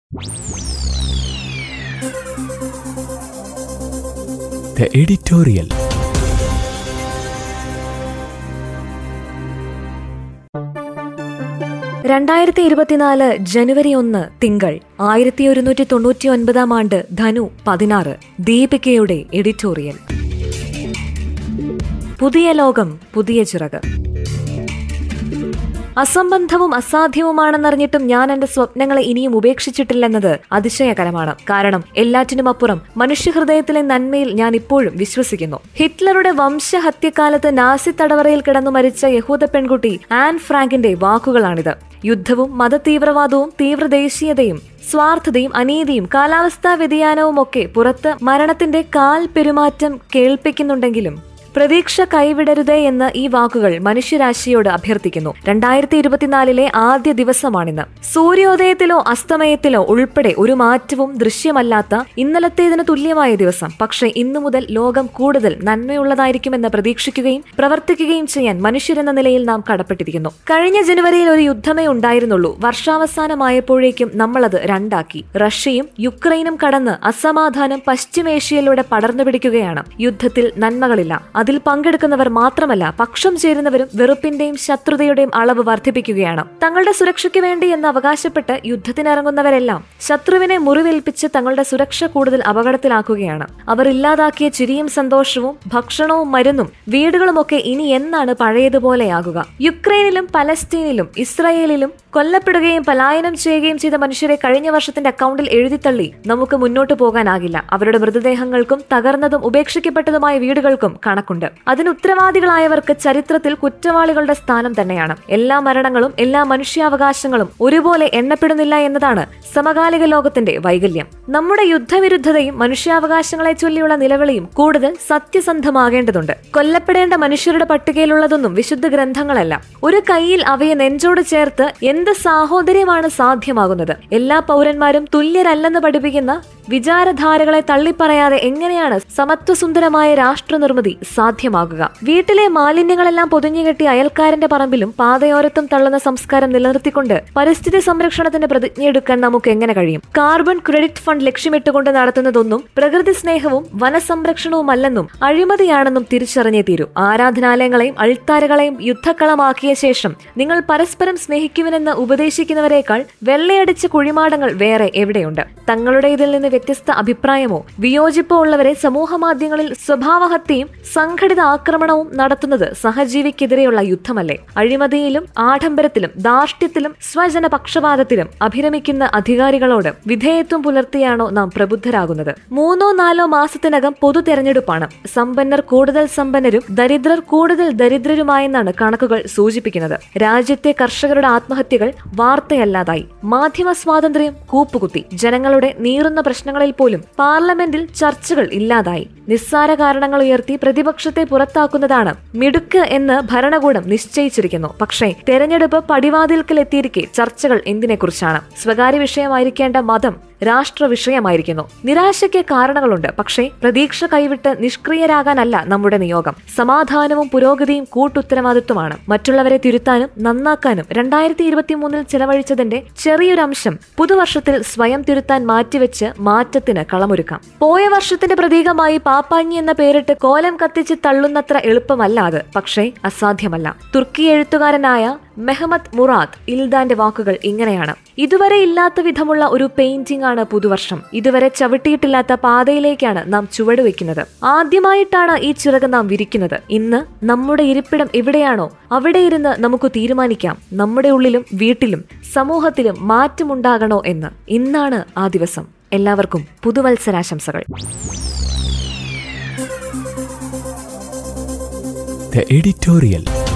The editorial. രണ്ടായിരത്തി ഇരുപത്തിനാല് ജനുവരി ഒന്ന് തിങ്കൾ ആയിരത്തി ഒരുന്നൂറ്റി തൊണ്ണൂറ്റി ഒൻപതാം ആണ്ട് ധനു പതിനാറ് ദീപികയുടെ എഡിറ്റോറിയൽ പുതിയ ലോകം പുതിയ ചിറക് അസംബന്ധവും അസാധ്യവുമാണെന്നറിഞ്ഞിട്ടും ഞാൻ എന്റെ സ്വപ്നങ്ങളെ ഇനിയും ഉപേക്ഷിച്ചിട്ടില്ലെന്നത് അതിശയകരമാണ് കാരണം എല്ലാറ്റിനുമപ്പുറം മനുഷ്യഹൃദയത്തിലെ നന്മയിൽ ഞാൻ ഇപ്പോഴും വിശ്വസിക്കുന്നു ഹിറ്റ്ലറുടെ വംശഹത്യക്കാലത്ത് നാസി തടവറയിൽ കിടന്നു മരിച്ച യഹൂദ പെൺകുട്ടി ആൻ ഫ്രാങ്കിന്റെ വാക്കുകളാണിത് യുദ്ധവും മതതീവ്രവാദവും തീവ്രദേശീയതയും സ്വാർത്ഥതയും അനീതിയും കാലാവസ്ഥാ വ്യതിയാനവും ഒക്കെ പുറത്ത് മരണത്തിന്റെ കാൽ പെരുമാറ്റം കേൾപ്പിക്കുന്നുണ്ടെങ്കിലും പ്രതീക്ഷ കൈവിടരുതേ എന്ന് ഈ വാക്കുകൾ മനുഷ്യരാശിയോട് അഭ്യർത്ഥിക്കുന്നു രണ്ടായിരത്തി ഇരുപത്തിനാലിലെ ആദ്യ ദിവസമാണിന്ന് സൂര്യോദയത്തിലോ അസ്തമയത്തിലോ ഉൾപ്പെടെ ഒരു മാറ്റവും ദൃശ്യമല്ലാത്ത ഇന്നലത്തേതിന് തുല്യമായ ദിവസം പക്ഷേ ഇന്നു മുതൽ ലോകം കൂടുതൽ നന്മയുള്ളതായിരിക്കുമെന്ന് പ്രതീക്ഷിക്കുകയും പ്രവർത്തിക്കുകയും ചെയ്യാൻ മനുഷ്യരെന്ന നിലയിൽ നാം കടപ്പെട്ടിരിക്കുന്നു കഴിഞ്ഞ ജനുവരിയിൽ ഒരു യുദ്ധമേ ഉണ്ടായിരുന്നുള്ളൂ വർഷാവസാനമായപ്പോഴേക്കും നമ്മളത് രണ്ടാക്കി റഷ്യയും യുക്രൈനും കടന്ന് അസമാധാനം പശ്ചിമേഷ്യയിലൂടെ പടർന്നു പിടിക്കുകയാണ് യുദ്ധത്തിൽ നന്മകളില്ല അതിൽ പങ്കെടുക്കുന്നവർ മാത്രമല്ല പക്ഷം ചേരുന്നവരും വെറുപ്പിന്റെയും ശത്രുതയുടെയും അളവ് വർദ്ധിപ്പിക്കുകയാണ് തങ്ങളുടെ സുരക്ഷയ്ക്ക് വേണ്ടി എന്ന് അവകാശപ്പെട്ട് യുദ്ധത്തിനിറങ്ങുന്നവരെല്ലാം ശത്രുവിനെ മുറിവേൽപ്പിച്ച് തങ്ങളുടെ സുരക്ഷ കൂടുതൽ അപകടത്തിലാക്കുകയാണ് അവർ ഇല്ലാതാക്കിയ ചിരിയും സന്തോഷവും ഭക്ഷണവും മരുന്നും വീടുകളുമൊക്കെ ഇനി എന്നാണ് പഴയതുപോലെയാകുക യുക്രൈനിലും പലസ്തീനിലും ഇസ്രായേലിലും കൊല്ലപ്പെടുകയും പലായനം ചെയ്യുകയും ചെയ്ത മനുഷ്യരെ കഴിഞ്ഞ വർഷത്തിന്റെ അക്കൗണ്ടിൽ എഴുതിത്തള്ളി നമുക്ക് മുന്നോട്ട് പോകാനാകില്ല അവരുടെ മൃതദേഹങ്ങൾക്കും തകർന്നതും ഉപേക്ഷിക്കപ്പെട്ടതുമായ വീടുകൾക്കും കണക്കുണ്ട് അതിന് ഉത്തരവാദികളായവർക്ക് ചരിത്രത്തിൽ കുറ്റവാളികളുടെ സ്ഥാനം തന്നെയാണ് എല്ലാ മരണങ്ങളും എല്ലാ മനുഷ്യാവകാശങ്ങളും ഒരുപോലെ എണ്ണപ്പെടുന്നില്ല എന്നതാണ് സമകാലിക ലോകത്തിന്റെ വൈകല്യം നമ്മുടെ യുദ്ധവിരുദ്ധതയും മനുഷ്യാവകാശങ്ങളെ ചൊല്ലിയുള്ള നിലവിളിയും കൂടുതൽ സത്യസന്ധമാകേണ്ടതുണ്ട് കൊല്ലപ്പെടേണ്ട മനുഷ്യരുടെ പട്ടികയിലുള്ളതൊന്നും വിശുദ്ധ ഗ്രന്ഥങ്ങളല്ല ഒരു കൈയിൽ അവയെ നെഞ്ചോട് ചേർത്ത് എന്ത് സാഹോദര്യമാണ് സാധ്യമാകുന്നത് എല്ലാ പൗരന്മാരും തുല്യരല്ലെന്ന് പഠിപ്പിക്കുന്ന വിചാരധാരകളെ തള്ളിപ്പറയാതെ എങ്ങനെയാണ് സമത്വസുന്ദരമായ രാഷ്ട്ര നിർമ്മിതി സാധ്യമാകുക വീട്ടിലെ മാലിന്യങ്ങളെല്ലാം പൊതിഞ്ഞുകെട്ടി അയൽക്കാരന്റെ പറമ്പിലും പാതയോരത്തും തള്ളുന്ന സംസ്കാരം നിലനിർത്തിക്കൊണ്ട് പരിസ്ഥിതി സംരക്ഷണത്തിന് പ്രതിജ്ഞയെടുക്കാൻ നമുക്ക് എങ്ങനെ കഴിയും കാർബൺ ക്രെഡിറ്റ് ഫണ്ട് ലക്ഷ്യമിട്ടുകൊണ്ട് നടത്തുന്നതൊന്നും പ്രകൃതി സ്നേഹവും വനസംരക്ഷണവുമല്ലെന്നും അഴിമതിയാണെന്നും തിരിച്ചറിഞ്ഞേ തീരൂ ആരാധനാലയങ്ങളെയും അൾത്താരകളെയും യുദ്ധക്കളമാക്കിയ ശേഷം നിങ്ങൾ പരസ്പരം സ്നേഹിക്കുവിനെന്ന് ഉപദേശിക്കുന്നവരെക്കാൾ വെള്ളയടിച്ച കുഴിമാടങ്ങൾ വേറെ എവിടെയുണ്ട് തങ്ങളുടെ ഇതിൽ നിന്ന് വ്യത്യസ്ത അഭിപ്രായമോ വിയോജിപ്പോ ഉള്ളവരെ സമൂഹമാധ്യമങ്ങളിൽ സ്വഭാവഹത്യയും സംഘടിത ആക്രമണവും നടത്തുന്നത് സഹജീവിക്കെതിരെയുള്ള യുദ്ധമല്ലേ അഴിമതിയിലും ആഡംബരത്തിലും ധാർഷ്ട്യത്തിലും സ്വജന പക്ഷപാതത്തിലും അഭിരമിക്കുന്ന അധികാരികളോട് വിധേയത്വം പുലർത്തിയാണോ നാം പ്രബുദ്ധരാകുന്നത് മൂന്നോ നാലോ മാസത്തിനകം പൊതു തെരഞ്ഞെടുപ്പാണ് സമ്പന്നർ കൂടുതൽ സമ്പന്നരും ദരിദ്രർ കൂടുതൽ ദരിദ്രരുമായെന്നാണ് കണക്കുകൾ സൂചിപ്പിക്കുന്നത് രാജ്യത്തെ കർഷകരുടെ ആത്മഹത്യകൾ വാർത്തയല്ലാതായി മാധ്യമ സ്വാതന്ത്ര്യം കൂപ്പുകുത്തി ജനങ്ങളുടെ നീറുന്ന പ്രശ്നങ്ങളിൽ പോലും പാർലമെന്റിൽ ചർച്ചകൾ ഇല്ലാതായി നിസ്സാര കാരണങ്ങൾ ഉയർത്തി പ്രതിപക്ഷത്തെ പുറത്താക്കുന്നതാണ് മിടുക്ക് എന്ന് ഭരണകൂടം നിശ്ചയിച്ചിരിക്കുന്നു പക്ഷേ തെരഞ്ഞെടുപ്പ് പടിവാതിൽക്കൽ എത്തിയിരിക്കെ ചർച്ചകൾ എന്തിനെക്കുറിച്ചാണ് സ്വകാര്യ വിഷയമായിരിക്കേണ്ട മതം രാഷ്ട്ര വിഷയമായിരിക്കുന്നു നിരാശയ്ക്ക് കാരണങ്ങളുണ്ട് പക്ഷേ പ്രതീക്ഷ കൈവിട്ട് നിഷ്ക്രിയരാകാനല്ല നമ്മുടെ നിയോഗം സമാധാനവും പുരോഗതിയും കൂട്ടുത്തരവാദിത്വമാണ് മറ്റുള്ളവരെ തിരുത്താനും നന്നാക്കാനും രണ്ടായിരത്തി ഇരുപത്തി മൂന്നിൽ ചെലവഴിച്ചതിന്റെ ചെറിയൊരംശം പുതുവർഷത്തിൽ സ്വയം തിരുത്താൻ മാറ്റിവെച്ച് മാറ്റത്തിന് കളമൊരുക്കാം പോയ വർഷത്തിന്റെ പ്രതീകമായി പാപ്പാഞ്ഞി എന്ന പേരിട്ട് കോലം കത്തിച്ച് തള്ളുന്നത്ര എളുപ്പമല്ല അത് പക്ഷേ അസാധ്യമല്ല തുർക്കി എഴുത്തുകാരനായ മെഹമ്മദ് മുറാദ് ഇൽദാന്റെ വാക്കുകൾ ഇങ്ങനെയാണ് ഇതുവരെ ഇല്ലാത്ത വിധമുള്ള ഒരു പെയിന്റിംഗ് ആണ് പുതുവർഷം ഇതുവരെ ചവിട്ടിയിട്ടില്ലാത്ത പാതയിലേക്കാണ് നാം ചുവടുവെക്കുന്നത് ആദ്യമായിട്ടാണ് ഈ ചിറക് നാം വിരിക്കുന്നത് ഇന്ന് നമ്മുടെ ഇരിപ്പിടം എവിടെയാണോ അവിടെ ഇരുന്ന് നമുക്ക് തീരുമാനിക്കാം നമ്മുടെ ഉള്ളിലും വീട്ടിലും സമൂഹത്തിലും മാറ്റമുണ്ടാകണോ എന്ന് ഇന്നാണ് ആ ദിവസം എല്ലാവർക്കും പുതുവത്സരാശംസകൾ The editorial.